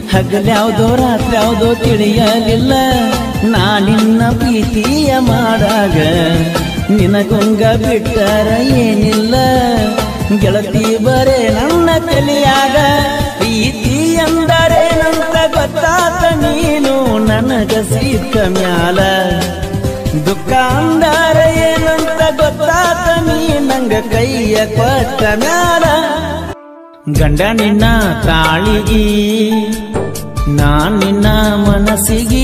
ಹಗಲ್ಯಾವ್ದೋ ರಾತ್ರಿ ಯಾವ್ದೋ ತಿಳಿಯಲಿಲ್ಲ ನಾನಿನ್ನ ಪ್ರೀತಿಯ ಮಾಡಾಗ ನಿನಗೊಂಗ ಬಿಟ್ಟರ ಏನಿಲ್ಲ ಗೆಳತಿ ಬರೇ ನನ್ನ ತಲೆಯಾಗ ಪ್ರೀತಿ ಎಂದರೇನಂತ ಗೊತ್ತಾತ ನೀನು ನನಗ ಸಿಕ್ಕ ಮ್ಯಾಲ ದುಃಖ ಅಂದಾರ ಏನಂತ ಗೊತ್ತಾತ ನೀ ನಂಗ ಕೈಯ ಕೊಟ್ಟ ಮ್ಯಾಲ ಗಂಡ ನಿನ್ನ ತಾಳಿಗಿ ನಾನ್ ನಿನ್ನ ಮನಸ್ಸಿಗಿ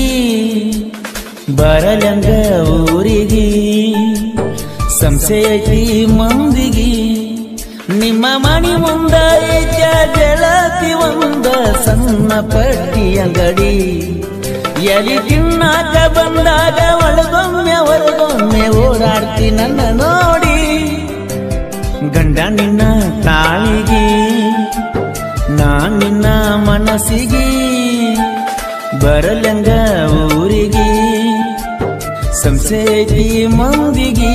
ಬರಲಂಗ ಊರಿಗಿ ಸಂಶಯ ಐತಿ ಮಂದಿಗಿ ನಿಮ್ಮ ಮಣಿ ಮುಂದ ಐತ್ಯ ಗೆಳತಿ ಒಂದ ಸಣ್ಣ ಪಟ್ಟಿ ಅಂಗಡಿ ಎಲಿ ತಿನ್ನಾಕ ಬಂದಾಗ ಒಳಗೊಮ್ಮೆ ಹೊರಗೊಮ್ಮೆ ಓಡಾಡ್ತಿ ನನ್ನ ನೋಡಿ ಗಂಡ ನಿನ್ನ ತಾಳಿಗೆ ನಾನ್ ನಿನ್ನ ಮನಸ್ಸಿಗೆ ಬರಲಂಗ ಊರಿಗೆ ಸಂಸೇತಿ ಮಂದಿಗೆ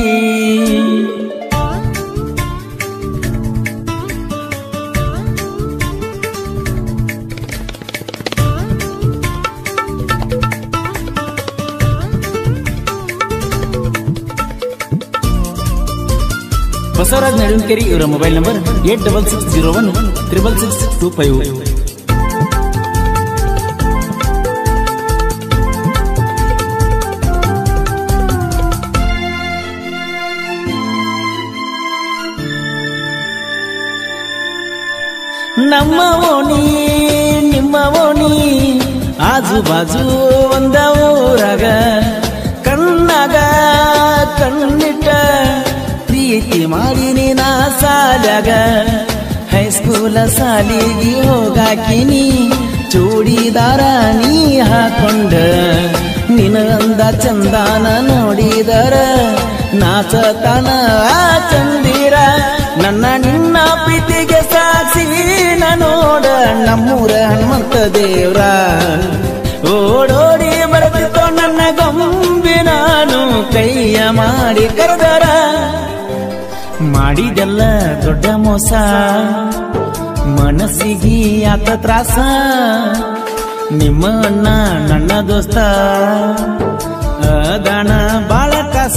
ಬಸವರಾಜ್ ನಡುವಕೆರಿ ಇವರ mobile number eight double six zero one triple six two five ನಮ್ಮ ಓಣಿ ನಿಮ್ಮ ಓಣಿ ಆಜು ಬಾಜು ಒಂದ ಊರಾಗ ಕಣ್ಣಾಗ ಕಣ್ಣಿಟ್ಟ ಪ್ರೀತಿ ಮಾಡಿ ನಾ ಸಾಲಾಗ ಹೈಸ್ಕೂಲ ಸಾಲಿಗೆ ಹೋಗಾಕಿನಿ ಚೂಡಿದಾರ ನೀ ಹಾಕೊಂಡ ನಿನಗಂದ ಚಂದಾನ ನೋಡಿದರ ನಾಚತನ ಆ ಚಂದಿರ ನನ್ನ ನಿನ್ನ ಪ್ರೀತಿಗೆ ಸಾಕ್ಷಿ ನೋಡ ನಮ್ಮೂರ ಹನುಮಂತ ದೇವ್ರ ಓಡೋಡಿ ಬರ್ತಿತ್ತೋ ನನ್ನ ಗೊಂಬಿ ನಾನು ಕೈಯ ಮಾಡಿ ಕರೆದರ ಮಾಡಿದೆಲ್ಲ ದೊಡ್ಡ ಮೋಸ ಮನಸ್ಸಿಗೆ ಆತ ತ್ರಾಸ ನಿಮ್ಮ ಅಣ್ಣ ನನ್ನ ದೋಸ್ತ ಅದಾನ ಬಾಳ ಕಾಸ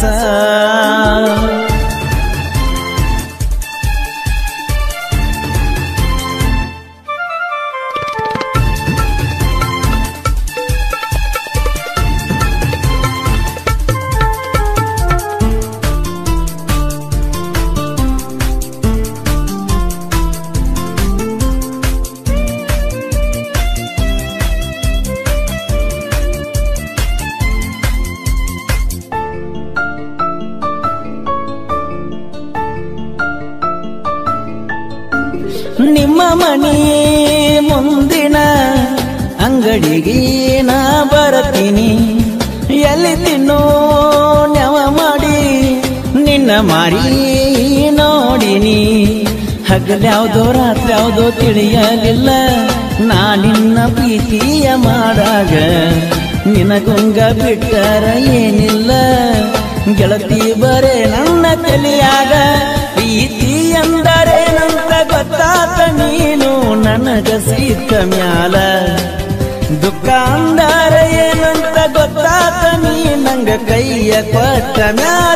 ನಿಮ್ಮ ಮನಿ ಮುಂದಿನ ಅಂಗಡಿಗೆ ನಾ ಬರತೀನಿ ಎಲ್ಲಿ ತಿನ್ನೋ ನೆವ ಮಾಡಿ ನಿನ್ನ ಮಾರಿ ನೋಡಿನಿ ಹಗಲ್ಯಾವ್ದೋ ರಾತ್ರಿ ಯಾವ್ದೋ ತಿಳಿಯಲಿಲ್ಲ ನಾ ನಿನ್ನ ಪ್ರೀತಿಯ ಮಾಡಾಗ ನಿನಗೊಂಗ ಬಿಟ್ಟರ ಏನಿಲ್ಲ ಗೆಳತಿ ಬರೇ ನನ್ನ ತಲೆಯಾಗ ಪ್ರೀತಿ ಎಂದರೇನಂತ ಗೊತ್ತಾತ ನೀನು ನನಗ ಸಿಕ್ಕ ಮ್ಯಾಲ ದುಃಖ ಅಂದಾರ ಏನಂತ ಗೊತ್ತಾತ ನೀ ನಂಗ ಕೈಯ ಕೊಟ್ಟ ಮ್ಯಾಲ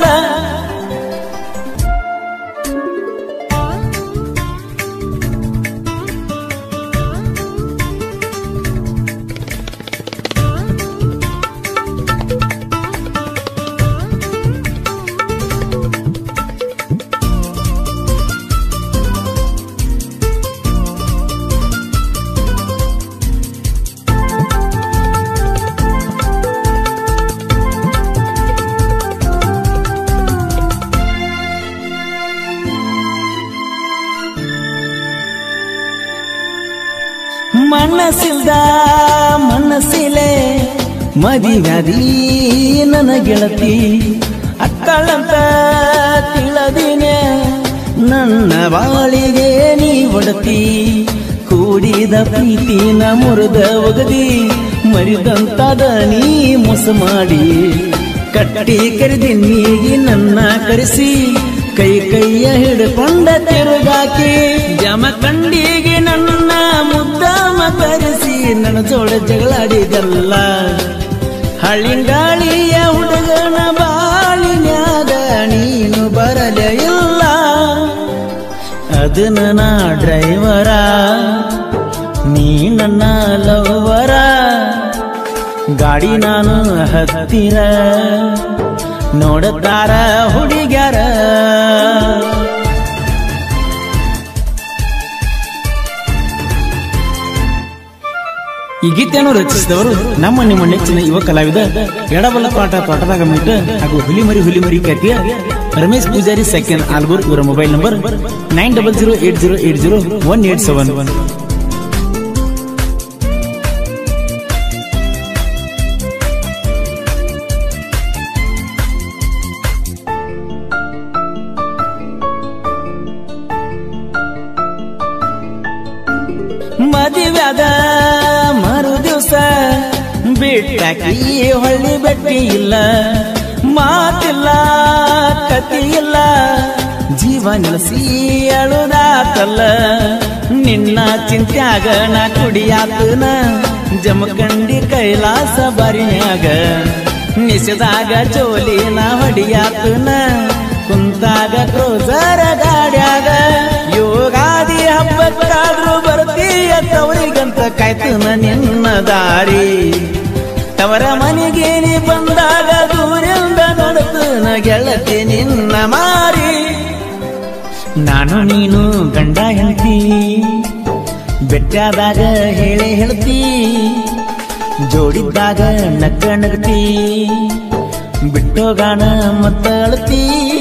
ಮನಸ್ಸಿಲ್ದ ಮನಸ್ಸಿಲೆ ಮದಿವ್ಯಾದಿ ನನ್ನ ಗೆಳತಿ ಅಕ್ಕಳಂತ ತಿಳದಿನೆ ನನ್ನ ಬಾಳಿಗೆ ನೀ ಒಡತಿ ಕೂಡಿದ ಪ್ರೀತಿನ ಮುರಿದ ಒಗದಿ ಮರಿದಂತಾದ ನೀ ಮೋಸ ಮಾಡಿ ಕಟ್ಟಿ ಕರೆದಿ ನೀಗಿ ನನ್ನ ಕರೆಸಿ ಕೈ ಕೈಯ ಹಿಡ್ಕೊಂಡ ತಿರುಗಾಕಿ ಜಮ ಕಂಡಿಗೆ ನನ್ನ ಮುದ್ದಾಮ ಕರೆಸಿ ನನ್ನ ಜೋಡ ಜಗಳಾಡಿದಲ್ಲ ಹಳ್ಳಿಂಗಾಳಿಯ ಹುಡುಗನ ಬಾಳಿನ್ಯಾಗ ನೀನು ಬರಲೇ ಇಲ್ಲ ಅದು ನನ್ನ ಡ್ರೈವರ ನೀ ನನ್ನ ಲವ್ವರ ಗಾಡಿ ನಾನು ಹತ್ತಿರ ನೋಡುತ್ತಾರ ಹುಡುಗ್ಯಾರ ಈ ಗೀತೆಯನ್ನು ರಚಿಸಿದವರು ನಮ್ಮ ನಿಮ್ಮ ನೆಚ್ಚಿನ ಯುವ ಕಲಾವಿದ ಎಡಬಲ್ಲ ಪಾಠ ತೋಟದಾಗ ಮಿಟ್ಟ ಹಾಗೂ ಹುಲಿಮರಿ ಹುಲಿಮರಿ ಖ್ಯಾತಿಯ ರಮೇಶ್ ಪೂಜಾರಿ ಸೆಕೆಂಡ್ ಆಲ್ಬೂರ್ ಇವರ mobile number nine double zero eight zero eight zero one eight seven one ಮದುವೆದ ಮರು ದಿವಸ ಬಿಟ್ಟಾಕಿ ಹೊಳ್ಳಿ ಬೆಟ್ಟಿ ಇಲ್ಲ ಮಾತಿಲ್ಲ ಕತಿ ಇಲ್ಲ ಜೀವ ನಿಲ್ಲಿಸಿ ಅಳುದಾತಲ್ಲ ನಿನ್ನ ಚಿಂತ್ಯಾಗ ನಾ ಕುಡಿಯಾತನ ಜಮಖಂಡಿ ಕೈಲಾಸ ಬರಿನ್ಯಾಗ ನಿಸದಾಗ ಚೋಲಿ ನಾ ಹೊಡಿಯಾತನ ಕುಂತಾಗ ಕ್ರೋಸರ ಗಾಡ್ಯಾಗ ಯೋಗಾದಿ ಹಬ್ಬಕ್ಕಾದ್ರೂ ಬರ್ತೀಯ ತವರಿಗಂತ ಕಾಯ್ತನ ನಿನ್ನ ದಾರಿ ತವರ ಮನೆಗೆ ನೀ ಬಂದಾಗ ದೂರಿಂದ ನೋಡುತ್ತನ ಗೆಳತಿ ನಿನ್ನ ಮಾರಿ ನಾನು ನೀನು ಗಂಡ ಹೆಂಡತಿ ಬೆಟ್ಟಾದಾಗ ಹೇಳಿ ಹೇಳ್ತಿ ಜೋಡಿದ್ದಾಗ ನಕ್ಕ ನಗತಿ ಬಿಟ್ಟೋಗಾಣ ಮತ್ತ ಅಳತಿ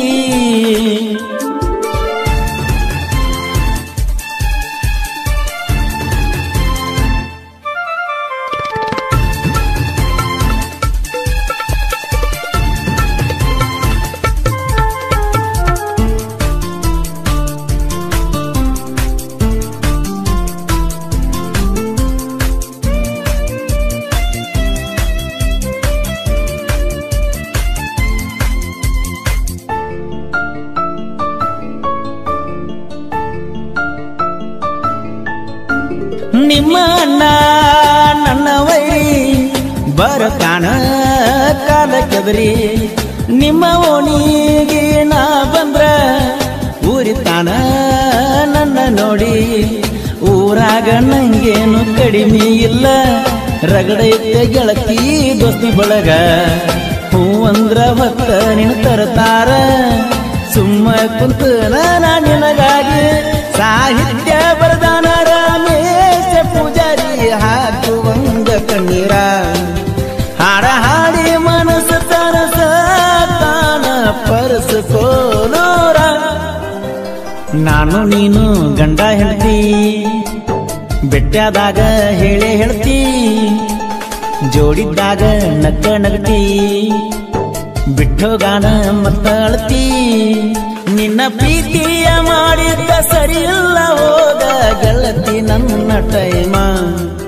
ನಿಮ್ಮ ಅಣ್ಣ ನನ್ನ ವೈರಿ ಬರತಾನ ಕಾಲ ಕೆದರಿ ನಿಮ್ಮ ಓಣಿಗೆ ನಾ ಬಂದ್ರ ಊರಿತಾನ ನನ್ನ ನೋಡಿ ಊರಾಗ ನಂಗೇನು ಕಡಿಮೆ ಇಲ್ಲ ರಗಡೈತೆ ಗೆಳತಿ ದೋಸ್ತಿ ಬಳಗ ಹೂವಂದ್ರ ಭಕ್ತ ನಿನ್ನ ತರತಾರ ಸುಮ್ಮ ಕುಂತ ನಾ ನಿನಗಾಗಿ ಸಾಹಿತ್ಯ ಬರದಾನ ರಾಮೇಶ ಪೂಜಾರಿ ಹಾಕುವಂಗ ಕಣ್ಣೀರ ಹಾಡ ಹಾಡಿ ಮನಸ್ಸು ತನಸ ತಾನ ಪರಸ ಕೋಲೂರ ನಾನು ನೀನು ಗಂಡ ಹೆಂಡತಿ ಬೆಟ್ಟಾದಾಗ ಹೇಳೇ ಹೇಳ್ತಿ ಜೋಡಿದ್ದಾಗ ನಕ್ಕ ನಗತಿ ಬಿಟ್ಟೋಗಾನ ಮತ್ತ ಅಳತಿ ನಿನ್ನ ಪ್ರೀತಿಯ ಮಾಡಿದ್ದ ಸರಿಯಿಲ್ಲ ಹೋದ ಗೆಳತಿ ನನ್ನ ಟೈಮ